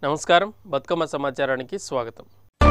నమస్కారం బతుకమ్మ సమాచారానికి స్వాగతం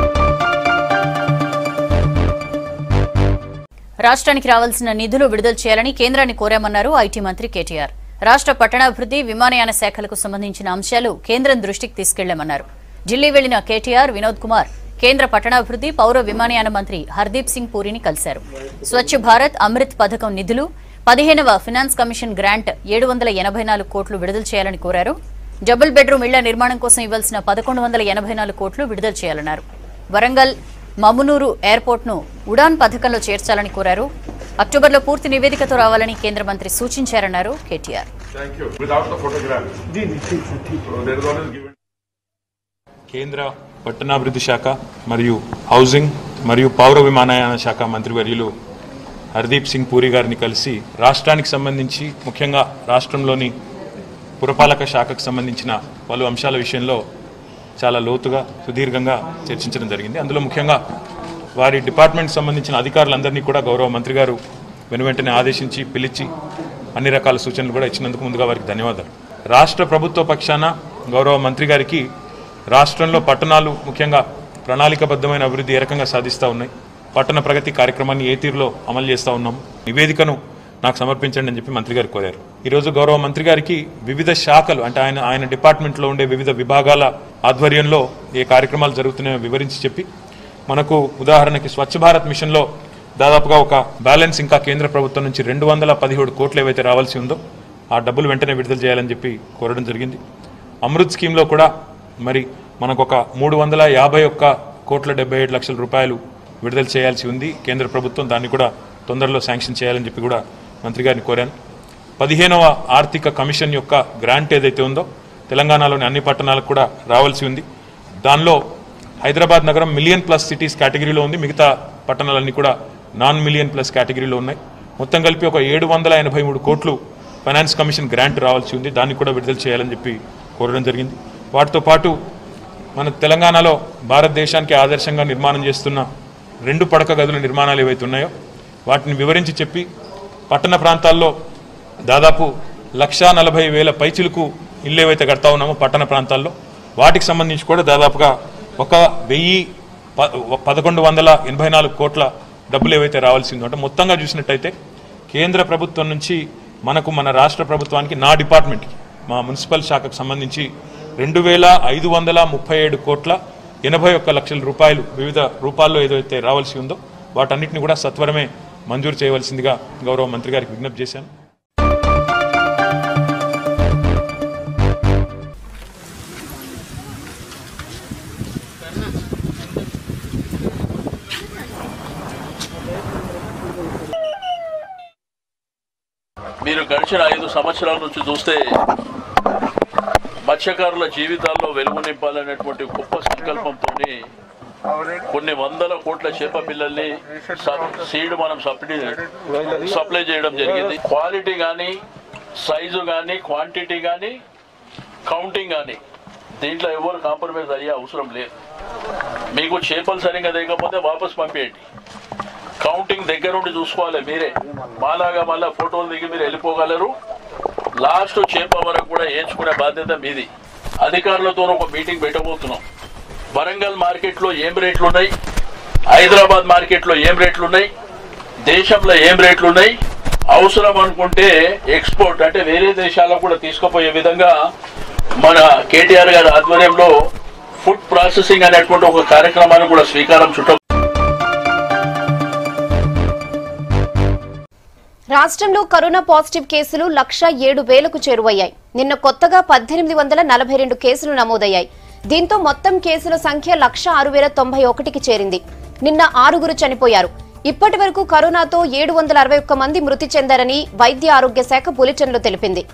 రాష్ట్రానికి రావాల్సిన నిధులు విడుదల చేయాలని కేంద్రాన్ని కోరామన్నారు ఐటీ మంత్రి కేటీఆర్ రాష్ట్ర పట్టణాభివృద్ధి విమానయాన శాఖలకు సంబంధించిన అంశాలు కేంద్రం దృష్టికి తీసుకెళ్లామన్నారు ఢిల్లీ వెళ్లిన కేటీఆర్ వినోద్ కుమార్ కేంద్ర పట్టణాభివృద్ధి పౌర విమానయాన మంత్రి హర్దీప్ సింగ్ పూరిని కలిశారు స్వచ్ఛ భారత్ అమృత్ పథకం నిధులు పదిహేనవ ఫినాన్స్ కమిషన్ గ్రాంట్ ఏడు వందల ఎనభై నాలుగు కోట్లు విడుదల చేయాలని కోరారు డబుల్ బెడ్రూమ్ ఇళ్ల నిర్మాణం కోసం ఇవ్వాల్సిన పదకొండు వందల ఎనభై నాలుగు కోట్లు విడుదల చేయాలన్నారు వరంగల్ మమునూరు ఎయిర్పోర్ట్ను ఉడాన్ పథకంలో చేర్చాలని కోరారు అక్టోబర్లో పూర్తి నివేదికతో రావాలని కేంద్ర మంత్రి సూచించారన్నారు KTR Thank you. Without the photograph. So there is always given. కేంద్ర పట్టణాభివృద్ధి శాఖ మరియు హౌసింగ్ మరియు పౌర విమానయాన శాఖ మంత్రివర్యులు హర్దీప్ సింగ్ పూరి గారిని కలిసి రాష్ట్రానికి సంబంధించి ముఖ్యంగా రాష్ట్రంలోని పురపాలక శాఖకు సంబంధించిన పలు అంశాల విషయంలో చాలా లోతుగా సుదీర్ఘంగా చర్చించడం జరిగింది అందులో ముఖ్యంగా వారి డిపార్ట్మెంట్ సంబంధించిన అధికారులందరినీ కూడా గౌరవ మంత్రి గారు వెనువెంటనే ఆదేశించి పిలిచి అన్ని రకాల సూచనలు కూడా ఇచ్చినందుకు ముందుగా వారికి ధన్యవాదాలు రాష్ట్ర ప్రభుత్వ పక్షాన గౌరవ మంత్రి గారికి రాష్ట్రంలో పట్టణాలు ముఖ్యంగా ప్రణాళికబద్ధమైన అభివృద్ధి ఏ రకంగా సాధిస్తూ ఉన్నాయి పట్టణ ప్రగతి కార్యక్రమాన్ని ఏ తీరులో అమలు చేస్తూ ఉన్నాం నివేదికను నాకు సమర్పించండి అని చెప్పి మంత్రి గారు కోరారు ఈరోజు గౌరవ మంత్రి గారికి వివిధ శాఖలు అంటే ఆయన ఆయన డిపార్ట్మెంట్లో ఉండే వివిధ విభాగాల ఆధ్వర్యంలో ఏ కార్యక్రమాలు జరుగుతున్నాయో వివరించి చెప్పి మనకు ఉదాహరణకి స్వచ్ఛ భారత్ మిషన్లో దాదాపుగా ఒక బ్యాలెన్స్ ఇంకా కేంద్ర ప్రభుత్వం నుంచి రెండు వందల పదిహేడు కోట్లు ఏవైతే రావాల్సి ఉందో ఆ డబ్బులు వెంటనే విడుదల చేయాలని చెప్పి కోరడం జరిగింది అమృత్ స్కీమ్లో కూడా మరి మనకు ఒక మూడు వందల యాభై ఒక్క కోట్ల డెబ్బై ఏడు లక్షల రూపాయలు విడుదల చేయాల్సి ఉంది కేంద్ర ప్రభుత్వం దాన్ని కూడా తొందరలో శాంక్షన్ చేయాలని చెప్పి కూడా మంత్రి గారిని కోరాను పదిహేనవ ఆర్థిక కమిషన్ యొక్క గ్రాంట్ ఏదైతే ఉందో తెలంగాణలోని అన్ని పట్టణాలకు కూడా రావాల్సి ఉంది దానిలో హైదరాబాద్ నగరం మిలియన్ ప్లస్ సిటీస్ కేటగిరీలో ఉంది మిగతా పట్టణాలన్నీ కూడా నాన్ మిలియన్ ప్లస్ కేటగిరీలో ఉన్నాయి మొత్తం కలిపి ఒక ఏడు వందల ఎనభై మూడు కోట్లు ఫైనాన్స్ కమిషన్ గ్రాంట్ రావాల్సి ఉంది దాన్ని కూడా విడుదల చేయాలని చెప్పి కోరడం జరిగింది వాటితో పాటు మన తెలంగాణలో భారతదేశానికి ఆదర్శంగా నిర్మాణం చేస్తున్న రెండు పడక గదుల నిర్మాణాలు ఏవైతే ఉన్నాయో వాటిని వివరించి చెప్పి పట్టణ ప్రాంతాల్లో దాదాపు లక్షా నలభై వేల పైచిలకు ఇల్లు ఏవైతే కడతా ఉన్నామో పట్టణ ప్రాంతాల్లో వాటికి సంబంధించి కూడా దాదాపుగా ఒక వెయ్యి ప పదకొండు వందల ఎనభై నాలుగు కోట్ల డబ్బులు ఏవైతే రావాల్సిందో అంటే మొత్తంగా చూసినట్టయితే కేంద్ర ప్రభుత్వం నుంచి మనకు మన రాష్ట్ర ప్రభుత్వానికి నా డిపార్ట్మెంట్కి మా మున్సిపల్ శాఖకు సంబంధించి రెండు వేల ఐదు వందల ముప్పై ఏడు కోట్ల ఎనభై ఒక్క లక్షల రూపాయలు వివిధ రూపాల్లో ఏదైతే రావాల్సి ఉందో వాటన్నిటిని కూడా సత్వరమే మంజూరు చేయవలసిందిగా గౌరవ మంత్రి గారికి విజ్ఞప్తి చేశాను మీరు గడిచిన ఐదు సంవత్సరాల నుంచి చూస్తే మత్స్యకారుల జీవితాల్లో వెలుగు నింపాలనేటువంటి గొప్ప సంకల్పంతో కొన్ని వందల కోట్ల చేప పిల్లల్ని సబ్- సీడ్ మనం సబ్సిడీ సప్లై చేయడం జరిగింది క్వాలిటీ కానీ సైజు కానీ క్వాంటిటీ కానీ కౌంటింగ్ కానీ దీంట్లో ఎవరు కాంప్రమైజ్ అయ్యే అవసరం లేదు మీకు చేపలు సరిగ్గా లేకపోతే వాపస్ పంపేయండి కౌంటింగ్ దగ్గరుండి చూసుకోవాలి మీరే మాలాగా మళ్ళా ఫోటోలు దిగి మీరు వెళ్ళిపోగలరు లాస్ట్ చేప వరకు కూడా వేయించుకునే బాధ్యత మీది అధికారులతో ఒక మీటింగ్ పెట్టబోతున్నాం వరంగల్ మార్కెట్లో ఏం రేట్లు ఉన్నాయి హైదరాబాద్ మార్కెట్లో ఏం రేట్లు ఉన్నాయి దేశంలో ఏం రేట్లు ఉన్నాయి అవసరం అనుకుంటే ఎక్స్పోర్ట్ అంటే వేరే దేశాలకు కూడా తీసుకుపోయే విధంగా మన కేటీఆర్ గారి ఆధ్వర్యంలో ఫుడ్ ప్రాసెసింగ్ అనేటువంటి ఒక కార్యక్రమాన్ని కూడా శ్రీకారం చుట్ట రాష్ట్రంలో కరోనా పాజిటివ్ కేసులు లక్ష ఏడు వేలకు చేరువయ్యాయి నిన్న కొత్తగా పద్దెనిమిది వందల నలభై రెండు కేసులు నమోదయ్యాయి దీంతో మొత్తం కేసుల సంఖ్య లక్ష ఆరు వేల తొంభై ఒకటికి చేరింది నిన్న ఆరుగురు చనిపోయారు ఇప్పటి వరకు కరోనాతో ఏడు వందల అరవై ఒక్క మంది మృతి చెందారని వైద్య ఆరోగ్య శాఖ బులెటిన్లో తెలిపింది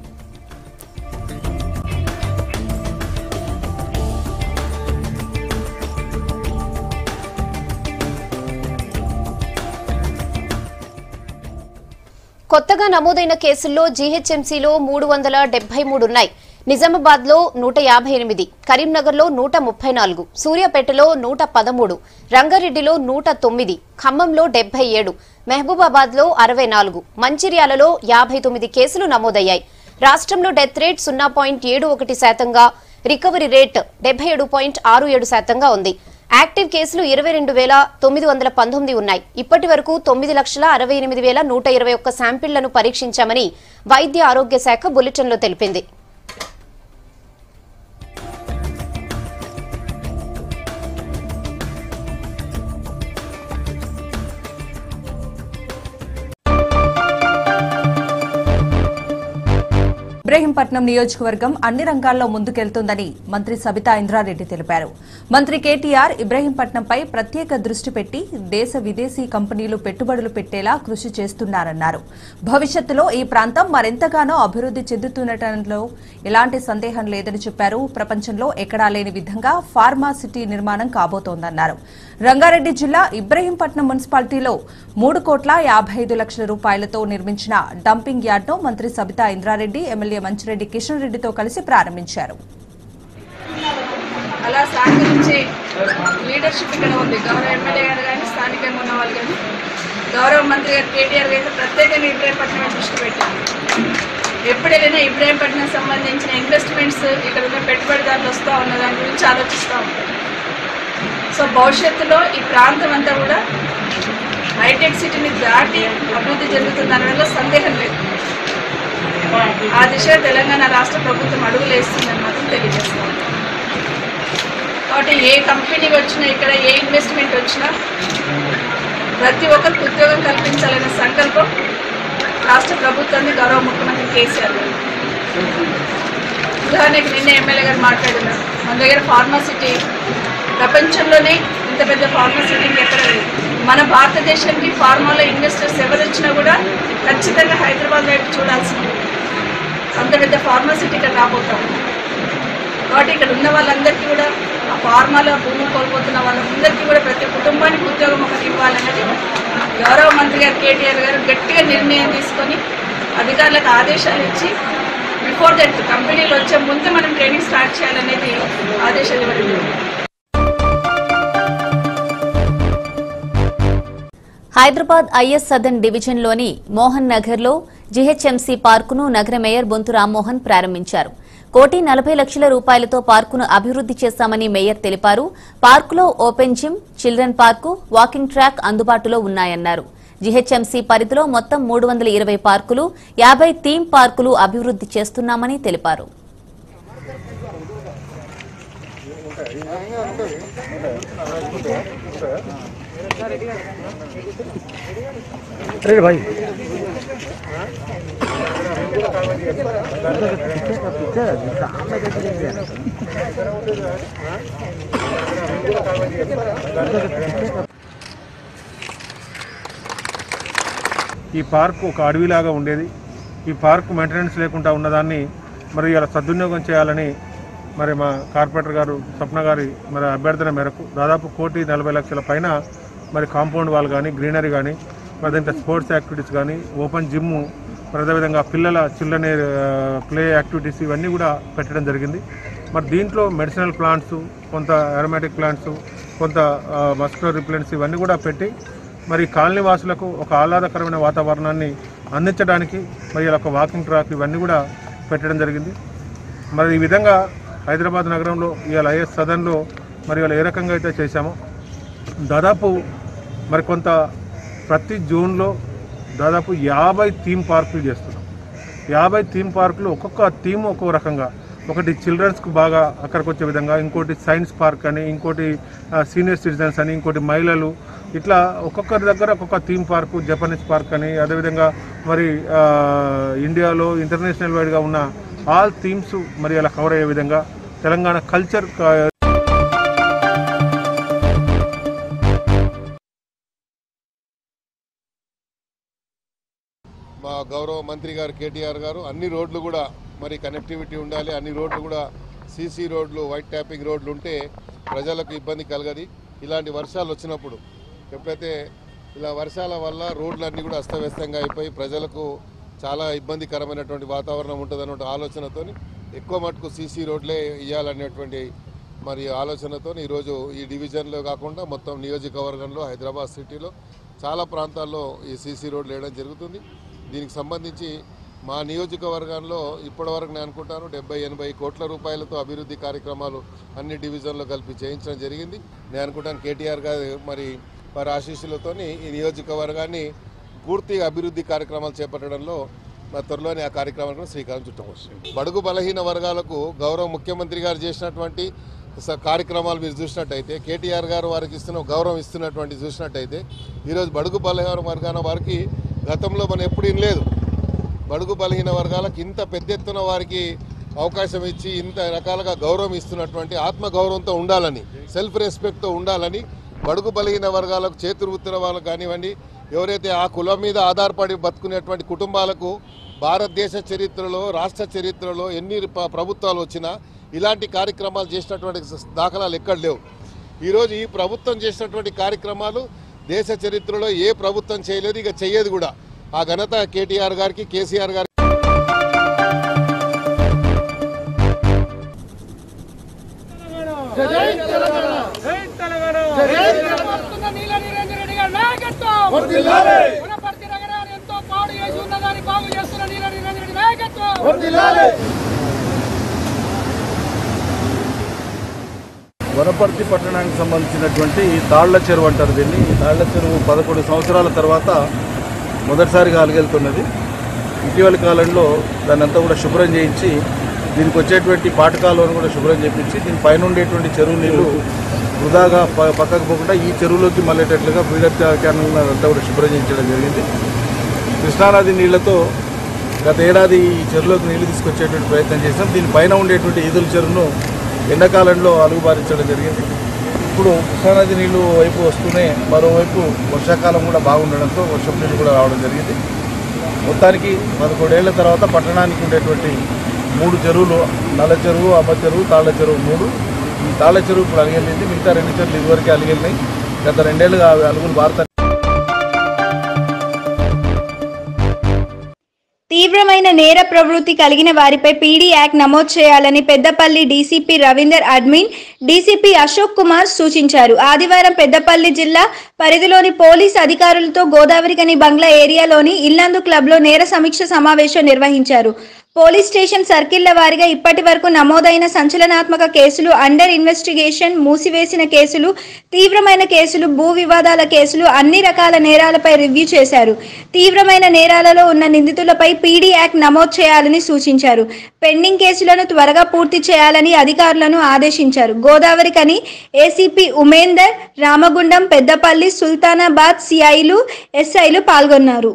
కొత్తగా నమోదైన కేసుల్లో జీహెచ్ఎంసీలో మూడు వందల డెబ్బై మూడు ఉన్నాయి నిజామాబాద్ లో నూట యాభై ఎనిమిది కరీంనగర్లో నూట ముప్పై నాలుగు సూర్యాపేటలో నూట పదమూడు రంగారెడ్డిలో నూట తొమ్మిది ఖమ్మంలో డెబ్బై ఏడు మహబూబాబాద్ లో అరవై నాలుగు మంచిర్యాలలో యాభై తొమ్మిది కేసులు నమోదయ్యాయి రాష్ట్రంలో డెత్ రేట్ సున్నా పాయింట్ ఏడు ఒకటి శాతంగా రికవరీ రేట్ డెబ్బై ఏడు పాయింట్ ఆరు ఏడు శాతంగా ఉంది యాక్టివ్ కేసులు ఇరవై రెండు వేల తొమ్మిది వందల పంతొమ్మిది ఉన్నాయి ఇప్పటి వరకు తొమ్మిది లక్షల అరవై ఎనిమిది వేల నూట ఇరవై ఒక్క శాంపిళ్లను పరీక్షించామని వైద్య ఆరోగ్య శాఖ బులెటిన్లో తెలిపింది ఇబ్రహీంపట్నం నియోజకవర్గం అన్ని రంగాల్లో ముందుకెళ్తోందని మంత్రి సబితా ఇంద్రారెడ్డి తెలిపారు మంత్రి కేటీఆర్ ఇబ్రహీంపట్నంపై ప్రత్యేక దృష్టి పెట్టి దేశ విదేశీ కంపెనీలు పెట్టుబడులు పెట్టేలా కృషి చేస్తున్నారన్నారు భవిష్యత్తులో ఈ ప్రాంతం మరెంతగానో అభివృద్ది చెందుతుండటంలో ఎలాంటి సందేహం లేదని చెప్పారు ప్రపంచంలో ఎక్కడా లేని విధంగా ఫార్మా సిటీ నిర్మాణం కాబోతోందన్నారు రంగారెడ్డి జిల్లా ఇబ్రహీంపట్నం మున్సిపాలిటీలో మూడు కోట్ల యాభై ఐదు లక్షల రూపాయలతో నిర్మించిన డంపింగ్ యార్డ్ను మంత్రి సబితా ఇంద్రారెడ్డి ఎమ్మెల్యే మంచిరెడ్డి కిషన్ రెడ్డితో కలిసి ప్రారంభించారు అలా సహకరించే లీడర్షిప్ ఇక్కడ ఉంది గౌరవ ఎమ్మెల్యే గారు కానీ స్థానికంగా ఉన్న వాళ్ళు కానీ గౌరవ మంత్రి గారు కేటీఆర్ గారు ప్రత్యేకంగా ఇబ్రాహీంపట్నం మీద దృష్టి పెట్టారు ఎప్పుడు వెళ్ళినా ఇబ్రాహీంపట్నం సంబంధించిన ఇన్వెస్ట్మెంట్స్ ఇక్కడ ఉన్న పెట్టుబడిదారులు వస్తూ ఉన్న దాని గురించి ఆలోచిస్తూ ఉంటారు సో భవిష్యత్తులో ఈ ప్రాంతం అంతా కూడా హైటెక్ సిటీని దాటి అభివృద్ధి చెందుతుంది అనడంలో సందేహం లేదు ఆ దిశగా తెలంగాణ రాష్ట్ర ప్రభుత్వం అడుగులు వేస్తుందని మాత్రం తెలియజేస్తాం కాబట్టి ఏ కంపెనీ వచ్చినా ఇక్కడ ఏ ఇన్వెస్ట్మెంట్ వచ్చినా ప్రతి ఒక్కరికి ఉద్యోగం కల్పించాలనే సంకల్పం రాష్ట్ర ప్రభుత్వాన్ని గౌరవ ముఖ్యమంత్రి కేసీఆర్ గారు ఉదాహరణకి నిన్న ఎమ్మెల్యే గారు మాట్లాడినారు మన దగ్గర ఫార్మాసిటీ ప్రపంచంలోనే ఇంత పెద్ద ఫార్మాసిటీ ఎక్కడ లేదు మన భారతదేశానికి ఫార్మాలో ఇన్వెస్టర్స్ ఎవరు వచ్చినా కూడా ఖచ్చితంగా హైదరాబాద్ వైపు చూడాల్సింది అంత పెద్ద ఫార్మాసిటీ ఇక్కడ రాబోతాం కాబట్టి ఇక్కడ ఉన్న వాళ్ళందరికీ కూడా ఆ ఫార్మాలో భూమి కోల్పోతున్న వాళ్ళందరికీ కూడా ప్రతి కుటుంబానికి ఉద్యోగం ఒకటి ఇవ్వాలన్నది గౌరవ మంత్రి గారు కేటీఆర్ గారు గట్టిగా నిర్ణయం తీసుకొని అధికారులకు ఆదేశాలు ఇచ్చి బిఫోర్ దట్ కంపెనీలు వచ్చే ముందు మనం ట్రైనింగ్ స్టార్ట్ చేయాలనేది ఆదేశాలు ఇవ్వడం జరిగింది. హైదరాబాద్ ఐఎస్ సదన్ డివిజన్లోని మోహన్ నగర్లో జీహెచ్ఎంసీ పార్కును నగర మేయర్ బొంతు రామ్మోహన్ ప్రారంభించారు కోటి నలభై లక్షల రూపాయలతో పార్కును అభివృద్ది చేశామని మేయర్ తెలిపారు పార్కులో open gym children park walking track అందుబాటులో ఉన్నాయన్నారు జీహెచ్ఎంసీ పరిధిలో మొత్తం మూడు వందల ఇరవై పార్కులు యాభై థీమ్ పార్కులు అభివృద్ది చేస్తున్నామని తెలిపారు ఈ పార్క్ ఒక అడవిలాగా ఉండేది ఈ పార్క్ మెయింటెనెన్స్ లేకుండా ఉన్నదాన్ని మరి ఇలా సద్వినియోగం చేయాలని మరి మా కార్పొరేటర్ గారు స్వప్న గారి మరి అభ్యర్థన మేరకు దాదాపు కోటి నలభై లక్షల పైన మరి కాంపౌండ్ వాల్ కానీ గ్రీనరీ కానీ మరి దీంట్లో స్పోర్ట్స్ యాక్టివిటీస్ కానీ ఓపెన్ జిమ్ మరి అదేవిధంగా పిల్లల చిల్డ్రన్ ప్లే యాక్టివిటీస్ ఇవన్నీ కూడా పెట్టడం జరిగింది మరి దీంట్లో మెడిసినల్ ప్లాంట్స్ కొంత అరోమాటిక్ ప్లాంట్స్ కొంత మస్కులర్ రిప్లెంట్స్ ఇవన్నీ కూడా పెట్టి మరి కాలనీ వాసులకు ఒక ఆహ్లాదకరమైన వాతావరణాన్ని అందించడానికి మరి ఇలా ఒక వాకింగ్ ట్రాక్ ఇవన్నీ కూడా పెట్టడం జరిగింది మరి ఈ విధంగా హైదరాబాద్ నగరంలో ఇవాళ ఐఎస్ సదన్లో మరి ఇవాళ ఏ రకంగా అయితే చేశామో దాదాపు మరి కొంత ప్రతి జోన్లో దాదాపు యాభై థీమ్ పార్కులు చేస్తున్నాం యాభై థీమ్ పార్కులు ఒక్కొక్క థీమ్ ఒక్కొక్క రకంగా ఒకటి చిల్డ్రన్స్కు బాగా అక్కడికి వచ్చే విధంగా ఇంకోటి సైన్స్ పార్క్ అని ఇంకోటి సీనియర్ సిటిజన్స్ అని ఇంకోటి మహిళలు ఇట్లా ఒక్కొక్కరి దగ్గర ఒక్కొక్క థీమ్ పార్కు జపనీస్ పార్క్ అని అదేవిధంగా మరి ఆ, ఇండియాలో ఇంటర్నేషనల్ వైడ్గా ఉన్న ఆల్ థీమ్స్ మరి అలా కవర్ అయ్యే విధంగా తెలంగాణ కల్చర్ మా గౌరవ మంత్రి గారు కేటీఆర్ గారు అన్ని రోడ్లు కూడా మరి కనెక్టివిటీ ఉండాలి అన్ని రోడ్లు కూడా సీసీ రోడ్లు వైట్ ట్యాపింగ్ రోడ్లు ఉంటే ప్రజలకు ఇబ్బంది కలగది ఇలాంటి వర్షాలు వచ్చినప్పుడు ఎప్పుడైతే ఇలా వర్షాల వల్ల రోడ్లన్నీ కూడా అస్తవ్యస్తంగా అయిపోయి ప్రజలకు చాలా ఇబ్బందికరమైనటువంటి వాతావరణం ఉంటుందన్నటువంటి ఆలోచనతో ఎక్కువ మటుకు సీసీ రోడ్లే ఇవ్వాలనేటువంటి మరి ఆలోచనతో ఈరోజు ఈ డివిజన్లో కాకుండా మొత్తం నియోజకవర్గంలో హైదరాబాద్ సిటీలో చాలా ప్రాంతాల్లో ఈ సీసీ రోడ్లు వేయడం జరుగుతుంది దీనికి సంబంధించి మా నియోజకవర్గంలో ఇప్పటివరకు నేను అనుకుంటాను డెబ్బై ఎనభై కోట్ల రూపాయలతో అభివృద్ధి కార్యక్రమాలు అన్ని డివిజన్లో కలిపి చేయించడం జరిగింది నేను అనుకుంటాను కేటీఆర్ గారు మరి వారి ఆశీస్సులతోని ఈ నియోజకవర్గాన్ని పూర్తిగా అభివృద్ధి కార్యక్రమాలు చేపట్టడంలో మరి త్వరలోనే ఆ కార్యక్రమాలకు శ్రీకారం చుట్టం వస్తుంది బడుగు బలహీన వర్గాలకు గౌరవ ముఖ్యమంత్రి గారు చేసినటువంటి స- కార్యక్రమాలు మీరు చూసినట్టయితే కేటీఆర్ గారు వారికి ఇస్తున్న గౌరవం ఇస్తున్నటువంటి చూసినట్టయితే ఈరోజు బడుగు బలహీన వర్గాల వారికి గతంలో మనం ఎప్పుడు వినలేదు బడుగు బలహీన వర్గాలకు ఇంత పెద్ద ఎత్తున వారికి అవకాశం ఇచ్చి ఇంత రకాలుగా గౌరవం ఇస్తున్నటువంటి ఆత్మ గౌరవంతో ఉండాలని సెల్ఫ్ రెస్పెక్ట్తో ఉండాలని బడుగు బలహీన వర్గాలకు చేతులు ఉత్తర వాళ్ళకు కానివ్వండి ఎవరైతే ఆ కులం మీద ఆధారపడి బతుకునేటువంటి కుటుంబాలకు భారతదేశ చరిత్రలో రాష్ట్ర చరిత్రలో ఎన్ని ప్ర- ప్రభుత్వాలు వచ్చినా ఇలాంటి కార్యక్రమాలు చేసినటువంటి స- దాఖలాలు ఎక్కడ లేవు ఈరోజు ఈ ప్రభుత్వం చేసినటువంటి కార్యక్రమాలు దేశ చరిత్రలో ఏ ప్రభుత్వం చేయలేదు ఇక చెయ్యేది కూడా ఆ ఘనత కేటీఆర్ గారికి కేసీఆర్ గారికి వనపర్తి పట్టణానికి సంబంధించినటువంటి ఈ తాళ్ల చెరువు అంటారు దీన్ని ఈ తాళ్ల చెరువు పదకొండు సంవత్సరాల తర్వాత మొదటిసారిగా అలిగెళ్తున్నది ఇటీవలి కాలంలో దాన్ని అంతా కూడా శుభ్రం చేయించి దీనికి వచ్చేటువంటి పాటకాలను కూడా శుభ్రం చేయించి దీని పైన ఉండేటువంటి చెరువు నీళ్లు వృధాగా ప- పక్కకు పోకుండా ఈ చెరువులోకి మళ్ళేటట్లుగా బీడప్ క్యానల్ అంతా కూడా శుభ్రం చేయించడం జరిగింది కృష్ణానది నీళ్లతో గత ఏడాది ఈ చెరువులోకి నీళ్లు తీసుకొచ్చేటువంటి ప్రయత్నం చేసాం దీనిపైన ఉండేటువంటి ఈదుల చెరువును ఎండాకాలంలో అలుగుబారించడం జరిగింది ఇప్పుడు కృష్ణానది నీళ్లు వైపు వస్తూనే మరోవైపు వర్షాకాలం కూడా బాగుండడంతో వర్షం నీళ్ళు కూడా రావడం జరిగింది మొత్తానికి పదకొండేళ్ల తర్వాత పట్టణానికి ఉండేటువంటి మూడు చెరువులు నల్ల చెరువు అమ్మ చెరువు తాళ్ళ చెరువు మూడు ఈ తాళ్ళ చెరువు ఇప్పుడు అలిగెళ్ళింది మిగతా రెండు చెరువులు ఇదివరకే అలిగెళ్ళినాయి గత రెండేళ్లుగా అవి అలుగులు భారత తీవ్రమైన నేర ప్రవృత్తి కలిగిన వారిపై పీడీ యాక్ట్ నమోదు చేయాలని Peddapalli DCP Ravinder admin DCP Ashok Kumar సూచించారు ఆదివారం పెద్దపల్లి జిల్లా పరిధిలోని పోలీస్ అధికారులతో గోదావరికని బంగ్లా ఏరియాలోని ఇల్లందు క్లబ్లో నేర సమీక్ష సమావేశం నిర్వహించారు పోలీస్ స్టేషన్ సర్కిళ్ల వారీగా ఇప్పటి వరకు నమోదైన సంచలనాత్మక కేసులు అండర్ ఇన్వెస్టిగేషన్ మూసివేసిన కేసులు తీవ్రమైన కేసులు భూ వివాదాల కేసులు అన్ని రకాల నేరాలపై రివ్యూ చేశారు తీవ్రమైన నేరాలలో ఉన్న నిందితులపై పీడీ యాక్ట్ నమోదు చేయాలని సూచించారు పెండింగ్ కేసులను త్వరగా పూర్తి చేయాలని అధికారులను ఆదేశించారు గోదావరి కని ఏసీపీ ఉమేందర్ రామగుండం పెద్దపల్లి సుల్తానాబాద్ సిఐలు ఎస్ఐలు పాల్గొన్నారు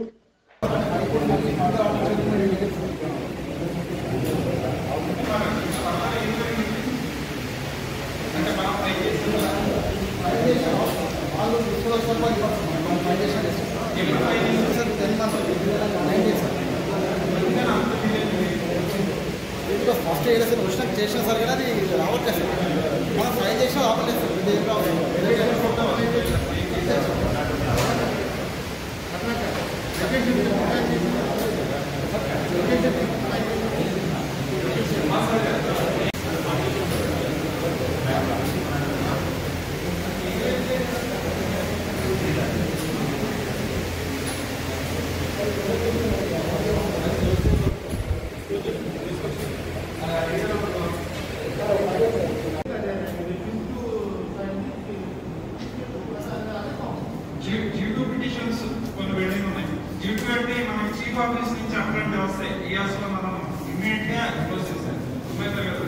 ఫస్ట్ ఏదైనా సరే వచ్చిన చేసిన సరే కానీ అది రావట్లేదు సార్ మనం ట్రై చేసినా రావట్లేదు సార్ ఇది ఏం రావట్లేదు జీటూ పిటిషన్స్ కొన్ని పెండింగ్ ఉన్నాయి జీటూ అంటే మనకి చీఫ్ ఆఫీస్ నుంచి అప్డేట్ వస్తాయి ఇయర్స్ లో మనం ఇమీడియట్ గా క్లోజ్ చేస్తాం అర్థమవుతుంది కదా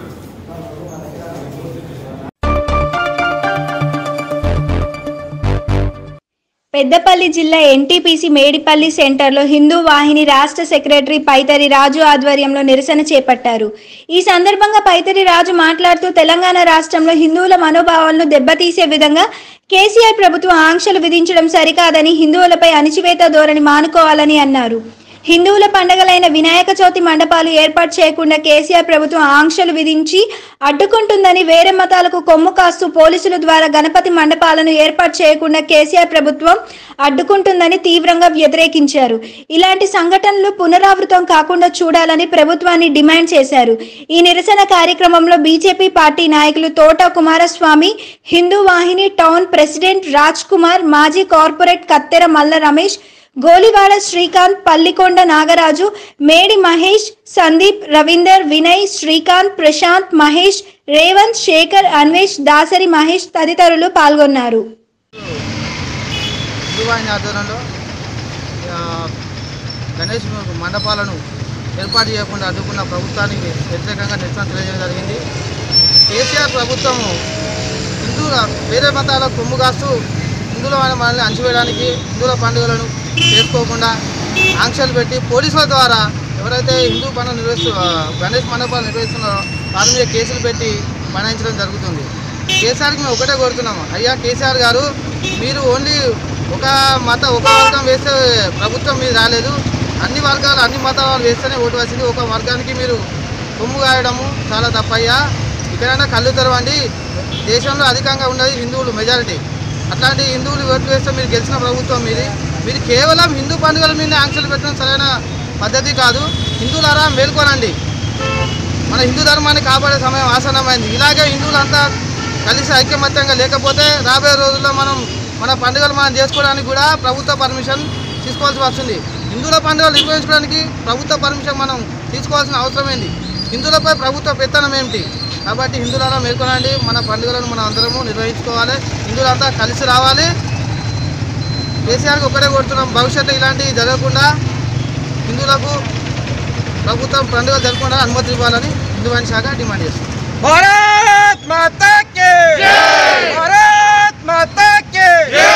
పెద్దపల్లి జిల్లా ఎన్టీపీసీ మేడిపల్లి సెంటర్లో హిందూ వాహిని రాష్ట్ర సెక్రటరీ పైతరి రాజు ఆధ్వర్యంలో నిరసన చేపట్టారు ఈ సందర్భంగా పైతరి రాజు మాట్లాడుతూ తెలంగాణ రాష్ట్రంలో హిందువుల మనోభావాలను దెబ్బతీసే విధంగా కేసీఆర్ ప్రభుత్వం ఆంక్షలు విధించడం సరికాదని హిందువులపై అణిచివేత ధోరణి మానుకోవాలని అన్నారు హిందువుల పండగలైన వినాయక చవితి మండపాలు ఏర్పాటు చేయకుండా కేసీఆర్ ప్రభుత్వం ఆంక్షలు విధించి అడ్డుకుంటుందని వేరే మతాలకు కొమ్ము కాస్తూ పోలీసుల ద్వారా గణపతి మండపాలను ఏర్పాటు చేయకుండా కేసీఆర్ ప్రభుత్వం అడ్డుకుంటుందని తీవ్రంగా వ్యతిరేకించారు ఇలాంటి సంఘటనలు పునరావృతం కాకుండా చూడాలని ప్రభుత్వాన్ని డిమాండ్ చేశారు ఈ నిరసన కార్యక్రమంలో బీజేపీ పార్టీ నాయకులు తోట కుమారస్వామి హిందూ వాహిని టౌన్ ప్రెసిడెంట్ రాజ్ కుమార్ మాజీ కార్పొరేట్ కత్తెర మల్ల రమేష్ గోలివాడ శ్రీకాంత్ పల్లికొండ నాగరాజు మేడి మహేష్ సందీప్ రవీందర్ వినయ్ శ్రీకాంత్ ప్రశాంత్ మహేష్ రేవంత్ శేఖర్ అన్వేష్ దాసరి మహేష్ తదితరులు పాల్గొన్నారు యువాయిని ఆధ్వర్యంలో ఆ, గణేష్ మండపాలను ఏర్పాటు చేయకుండా అడ్డుకున్న ప్రభుత్వానికి వ్యతిరేకంగా నిరసన తెలియజేయడం జరిగింది కేసీఆర్ ప్రభుత్వం హిందువుల వేరే మతాల కొమ్ము కాస్తూ హిందువుల మనల్ని అణచివేయడానికి హిందువుల పండుగలను చేసుకోకుండా ఆంక్షలు పెట్టి పోలీసుల ద్వారా ఎవరైతే హిందూ పనులు నిర్వహిస్తూ ఆ, గణేష్ మండపాలు నిర్వహిస్తున్నారో వారి మీద కేసులు పెట్టి బనాయించడం జరుగుతుంది కేసీఆర్కి మేము ఒకటే కోరుతున్నాము అయ్యా కేసీఆర్ గారు మీరు ఓన్లీ ఒక మత ఒక వర్గం వేస్తే ప్రభుత్వం మీద రాలేదు అన్ని వర్గాలు అన్ని మతాల వాళ్ళు వేస్తేనే ఓటు వచ్చింది ఒక వర్గానికి మీరు కొమ్ము కాయడము చాలా తప్పయ్యా ఇక్కడైనా కళ్ళు తెరవండి దేశంలో అధికంగా ఉన్నది హిందువులు మెజారిటీ అట్లాంటి హిందువులు ఓట్లు వేస్తే మీరు గెలిచిన ప్రభుత్వం మీది మీరు కేవలం హిందూ పండుగల మీద ఆంక్షలు పెట్టడం సరైన పద్ధతి కాదు హిందువులారా మేల్కొనండి మన హిందూ ధర్మాన్ని కాపాడే సమయం ఆసన్నమైంది ఇలాగే హిందువులంతా కలిసి ఐక్యమత్యంగా లేకపోతే రాబోయే రోజుల్లో మనం మన పండుగలు మనం చేసుకోవడానికి కూడా ప్రభుత్వ పర్మిషన్ తీసుకోవాల్సి వస్తుంది హిందువుల పండుగలు నిర్వహించుకోవడానికి ప్రభుత్వ పర్మిషన్ మనం తీసుకోవాల్సిన అవసరం ఏంటి హిందువులపై ప్రభుత్వ పెత్తనం ఏమిటి కాబట్టి హిందువులలో మేల్కొనండి మన పండుగలను మనం అందరము నిర్వహించుకోవాలి హిందువులంతా కలిసి రావాలి కేసీఆర్కి ఒక్కడే కొడుతున్నాం భవిష్యత్తు ఇలాంటివి జరగకుండా హిందువులకు ప్రభుత్వం పండుగ జరగకుండా అనుమతి ఇవ్వాలని హిందూ వాణి శాఖ డిమాండ్ చేస్తుంది భారత్ మాతా కే భారత్ మాతా కే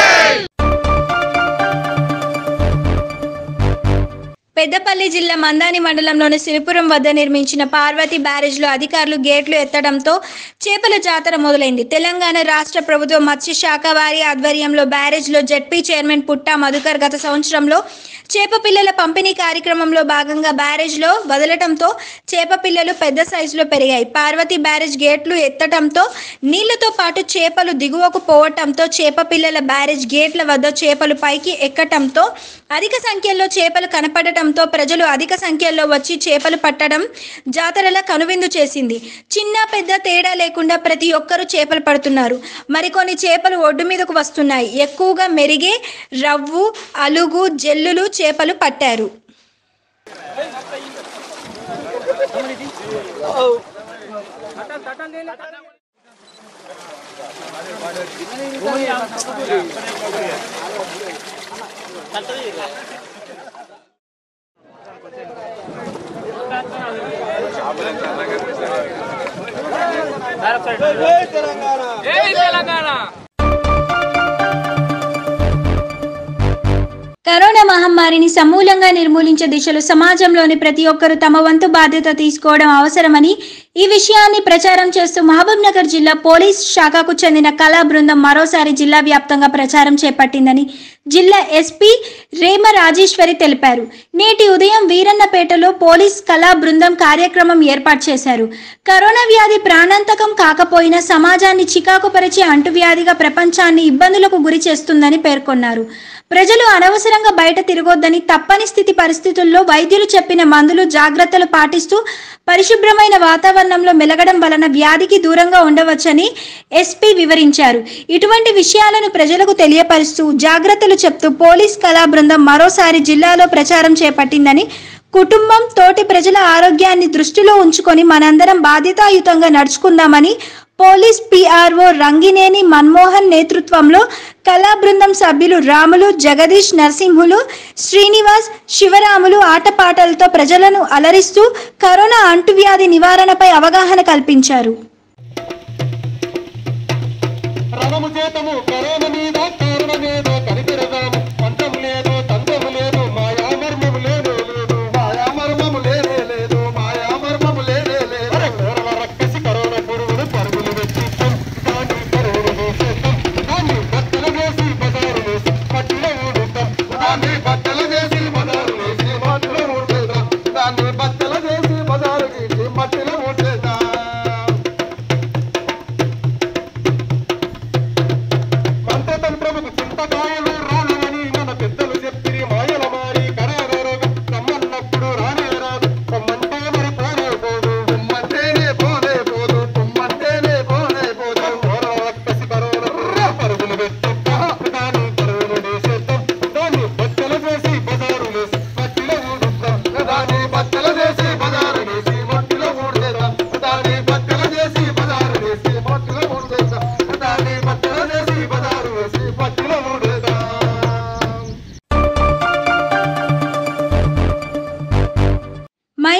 పెద్దపల్లి జిల్లా మందాని మండలంలోని సిరిపురం వద్ద నిర్మించిన పార్వతి బ్యారేజ్లో అధికారులు గేట్లు ఎత్తడంతో చేపల జాతర మొదలైంది తెలంగాణ రాష్ట్ర ప్రభుత్వ మత్స్య శాఖ వారి ఆధ్వర్యంలో బ్యారేజ్లో జెడ్పీ చైర్మన్ పుట్టా మధుకర్ గత సంవత్సరంలో చేప పిల్లల పంపిణీ కార్యక్రమంలో భాగంగా బ్యారేజ్లో వదలటంతో చేప పిల్లలు పెద్ద సైజులో పెరిగాయి పార్వతి బ్యారేజ్ గేట్లు ఎత్తడంతో నీళ్లతో పాటు చేపలు దిగువకు పోవటంతో చేప పిల్లల బ్యారేజ్ గేట్ల వద్ద చేపలు పైకి ఎక్కటంతో అధిక సంఖ్యలో చేపలు కనపడటంతో ప్రజలు అధిక సంఖ్యలో వచ్చి చేపలు పట్టడం జాతరల కనువిందు చేసింది చిన్న పెద్ద తేడా లేకుండా ప్రతి ఒక్కరూ చేపలు పడుతున్నారు మరికొన్ని చేపలు ఒడ్డు మీదకు వస్తున్నాయి ఎక్కువగా మెరిగే రవ్వు అలుగు జల్లులు చేపలు పట్టారు కరోనా మహమ్మారిని సమూలంగా నిర్మూలించే దిశలో సమాజంలోని ప్రతి ఒక్కరూ తమ వంతు బాధ్యత తీసుకోవడం అవసరమని ఈ విషయాన్ని ప్రచారం చేస్తూ మహబూబ్ నగర్ జిల్లా పోలీస్ శాఖకు చెందిన కళా బృందం మరోసారి జిల్లా వ్యాప్తంగా ప్రచారం చేపట్టిందని జిల్లా ఎస్పీ రేమ రాజేశ్వరి తెలిపారు నేటి ఉదయం వీరన్నపేటలో పోలీస్ కళా బృందం కార్యక్రమం ఏర్పాటు చేశారు కరోనా వ్యాధి ప్రాణాంతకం కాకపోయినా సమాజాన్ని చికాకుపరిచే అంటువ్యాధిగా ప్రపంచాన్ని ఇబ్బందులకు గురి చేస్తుందని పేర్కొన్నారు ప్రజలు అనవసరంగా బయట తిరగొద్దని తప్పని స్థితి పరిస్థితుల్లో వైద్యులు చెప్పిన మందులు జాగ్రత్తలు పాటిస్తూ పరిశుభ్రమైన వాతావరణంలో మెలగడం వలన వ్యాధికి దూరంగా ఉండవచ్చని ఎస్పీ వివరించారు ఇటువంటి విషయాలను ప్రజలకు తెలియపరుస్తూ జాగ్రత్తలు చెప్తూ పోలీస్ కళా బృందం మరోసారి జిల్లాలో ప్రచారం చేపట్టిందని కుటుంబం తోటి ప్రజల ఆరోగ్యాన్ని దృష్టిలో ఉంచుకొని మనందరం బాధ్యతాయుతంగా నడుచుకుందామని పోలీస్ పిఆర్ఓ రంగినేని మన్మోహన్ నేతృత్వంలో కళా బృందం సభ్యులు రాములు జగదీష్ నరసింహులు శ్రీనివాస్ శివరాములు ఆటపాటలతో ప్రజలను అలరిస్తూ కరోనా అంటువ్యాధి నివారణపై అవగాహన కల్పించారు రణము చేతము కరోన మీద కారణమేదో కనిపెడదాము పంచము లేదు తంత్రము లేదు మాయా మర్మము లేనే లేదు మాయా మర్మము లేనే లేదు మాయా మర్మము లేనే లేదు కోరల రక్కసి కరోన పురుగును పరుగులు వెచ్చిస్తాం దాన్ని పరుగులు వేసేస్తాం దాన్ని బట్టలు వేసి బజారు వేసి మట్టిలో ఊడుతాం దాన్ని బట్టలు వేసి బజారు వేసి మట్టిలో ఊడేద్దాం దాన్ని బట్టలు వేసి బజారు వేసి మట్టిలో ఊడేద్దాం మంట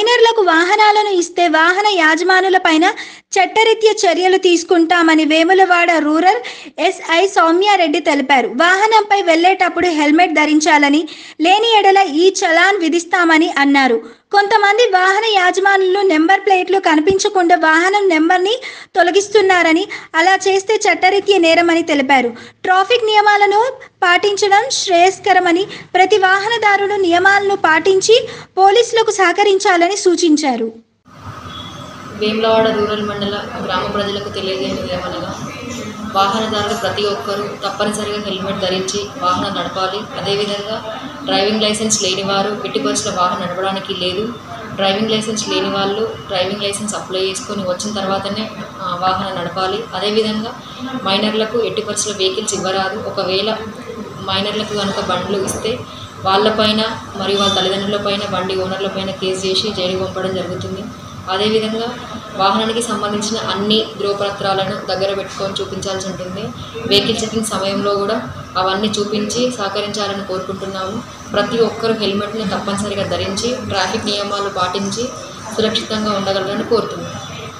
మైనర్లకు వాహనాలను ఇస్తే వాహన యాజమానులపైన చట్టరీత్యా చర్యలు తీసుకుంటామని వేములవాడ రూరల్ ఎస్ఐ సౌమ్యారెడ్డి తెలిపారు వాహనంపై వెళ్లేటప్పుడు హెల్మెట్ ధరించాలని లేని ఎడల ఈ చలాన్ విధిస్తామని అన్నారు కొంతమంది వాహన యాజమానులు నెంబర్ ప్లేట్లు కనిపించకుండా వాహనం నెంబర్ని తొలగిస్తున్నారని అలా చేస్తే చట్టరీత్యా నేరమని తెలిపారు ట్రాఫిక్ నియమాలను పాటించడం శ్రేయస్కరమని ప్రతి వాహనదారుడు నియమాలను పాటించి పోలీసులకు సహకరించాలని సూచించారు వేములవాడ రూరల్ మండల గ్రామ ప్రజలకు తెలియజేయనిది ఏమనగా వాహనదారులు ప్రతి ఒక్కరూ తప్పనిసరిగా హెల్మెట్ ధరించి వాహనం నడపాలి అదేవిధంగా డ్రైవింగ్ లైసెన్స్ లేని వారు ఎట్టి పరిస్థితుల్లో వాహనం నడపడానికి లేదు డ్రైవింగ్ లైసెన్స్ లేని వాళ్ళు డ్రైవింగ్ లైసెన్స్ అప్లై చేసుకొని వచ్చిన తర్వాతనే ఆ, వాహనం నడపాలి అదేవిధంగా మైనర్లకు ఎట్టి పరిస్థితుల్లో వెహికల్స్ ఇవ్వరాదు ఒకవేళ మైనర్లకు కనుక బండ్లు ఇస్తే వాళ్ళపైన మరియు వాళ్ళ తల్లిదండ్రులపైన బండి ఓనర్లపైన కేసు చేసి జైలుకి పంపడం జరుగుతుంది అదేవిధంగా వాహనానికి సంబంధించిన అన్ని ధృవపత్రాలను దగ్గర పెట్టుకొని చూపించాల్సి ఉంటుంది వెహికల్ చెకింగ్ సమయంలో కూడా అవన్నీ చూపించి సహకరించాలని కోరుకుంటున్నాము ప్రతి ఒక్కరూ హెల్మెట్ని తప్పనిసరిగా ధరించి ట్రాఫిక్ నియమాలు పాటించి సురక్షితంగా ఉండగలరని కోరుతున్నాము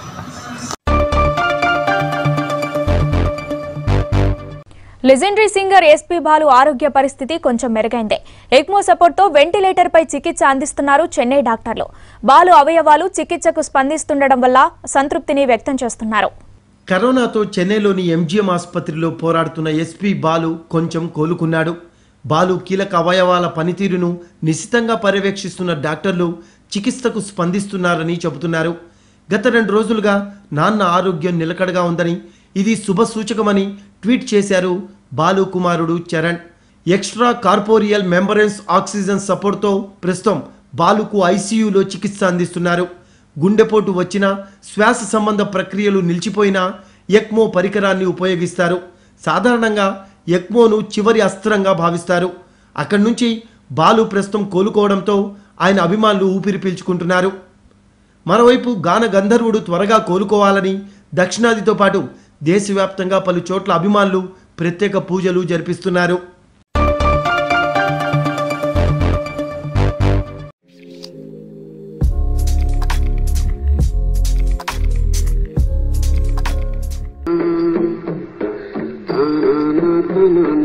లెజెండరీ సింగర్ ఎస్పీ బాలు ఆరోగ్య పరిస్థితి కొంచెం మెరుగైందే ఎక్మో సపోర్ట్తో వెంటిలేటర్పై చికిత్స అందిస్తున్నారు చెన్నై డాక్టర్లు బాలు అవయవాలు చికిత్సకు స్పందిస్తుండడం వల్ల సంతృప్తిని వ్యక్తం చేస్తున్నారు కరోనాతో చెన్నైలోని ఎంజిఎం ఆసుపత్రిలో పోరాడుతున్న ఎస్పీ బాలు కొంచెం కోలుకున్నాడు బాలు కీలక అవయవాల పనితీరును నిశితంగా పర్యవేక్షిస్తున్న డాక్టర్లు చికిత్సకు స్పందిస్తున్నారని చెబుతున్నారు గత రెండు రోజులుగా నాన్న ఆరోగ్యం నిలకడగా ఉందని ఇది శుభ సూచకమని ట్వీట్ చేశారు బాలు కుమారుడు Charan extra corporeal membrane oxygen సపోర్ట్తో ప్రస్తుతం బాలుకు ఐసీయూలో చికిత్స అందిస్తున్నారు గుండెపోటు వచ్చినా శ్వాస సంబంధ ప్రక్రియలు నిలిచిపోయినా ఎక్మో పరికరాన్ని ఉపయోగిస్తారు సాధారణంగా ఎక్మోను చివరి అస్త్రంగా భావిస్తారు అక్కడి నుంచి బాలు ప్రస్తుతం కోలుకోవడంతో ఆయన అభిమానులు ఊపిరి పీల్చుకుంటున్నారు మరోవైపు గాన గంధర్వుడు త్వరగా కోలుకోవాలని దక్షిణాదితో పాటు దేశవ్యాప్తంగా పలు చోట్ల అభిమానులు ప్రత్యేక పూజలు జరిపిస్తున్నారు na na na